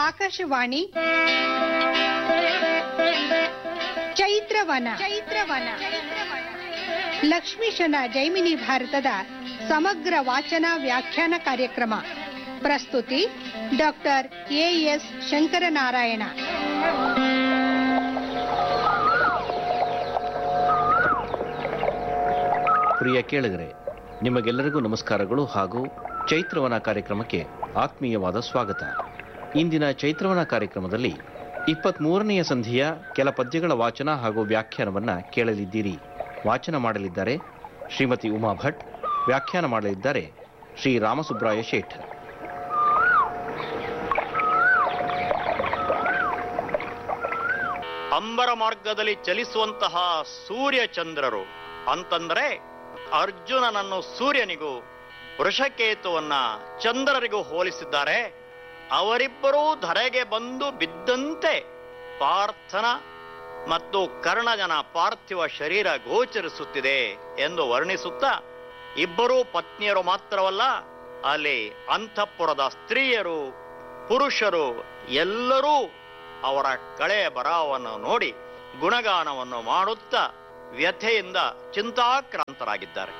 ಆಕಾಶವಾಣಿ ಚೈತ್ರವನ ಚೈತ್ರವನ ಲಕ್ಷ್ಮೀಶನ ಜೈಮಿನಿ ಭಾರತದ ಸಮಗ್ರ ವಾಚನ ವ್ಯಾಖ್ಯಾನ ಕಾರ್ಯಕ್ರಮ ಪ್ರಸ್ತುತಿ ಡಾಕ್ಟರ್ ಎಎಸ್ ಶಂಕರನಾರಾಯಣ ಪ್ರಿಯ ಕೇಳಿಗರೆ ನಿಮಗೆಲ್ಲರಿಗೂ ನಮಸ್ಕಾರಗಳು ಹಾಗೂ ಚೈತ್ರವನ ಕಾರ್ಯಕ್ರಮಕ್ಕೆ ಆತ್ಮೀಯವಾದ ಸ್ವಾಗತ ಇಂದಿನ ಚೈತ್ರವನ ಕಾರ್ಯಕ್ರಮದಲ್ಲಿ ಇಪ್ಪತ್ಮೂರನೆಯ ಸಂಧಿಯ ಕೆಲ ಪದ್ಯಗಳ ವಾಚನ ಹಾಗೂ ವ್ಯಾಖ್ಯಾನವನ್ನ ಕೇಳಲಿದ್ದೀರಿ ವಾಚನ ಮಾಡಲಿದ್ದಾರೆ ಶ್ರೀಮತಿ ಉಮಾ ಭಟ್ ವ್ಯಾಖ್ಯಾನ ಮಾಡಲಿದ್ದಾರೆ ಶ್ರೀ ರಾಮಸುಬ್ರಾಯ ಶೇಠ್ ಅಂಬರ ಮಾರ್ಗದಲ್ಲಿ ಚಲಿಸುವಂತಹ ಸೂರ್ಯ ಚಂದ್ರರು ಅಂತಂದ್ರೆ ಅರ್ಜುನನನ್ನು ಸೂರ್ಯನಿಗೂ ವೃಷಕೇತುವನ್ನ ಚಂದ್ರರಿಗೂ ಹೋಲಿಸಿದ್ದಾರೆ ಅವರಿಬ್ಬರೂ ಧರೆಗೆ ಬಂದು ಬಿದ್ದಂತೆ ಪಾರ್ಥನ ಮತ್ತು ಕರ್ಣಜನ ಪಾರ್ಥಿವ ಶರೀರ ಗೋಚರಿಸುತ್ತಿದೆ ಎಂದು ವರ್ಣಿಸುತ್ತಾ ಇಬ್ಬರೂ ಪತ್ನಿಯರು ಮಾತ್ರವಲ್ಲ ಅಲ್ಲಿ ಅಂತಃಪುರದ ಸ್ತ್ರೀಯರು ಪುರುಷರು ಎಲ್ಲರೂ ಅವರ ಕಳೆಯ ಬರಹವನ್ನು ನೋಡಿ ಗುಣಗಾನವನ್ನು ಮಾಡುತ್ತಾ ವ್ಯಥೆಯಿಂದ ಚಿಂತಾಕ್ರಾಂತರಾಗಿದ್ದಾರೆ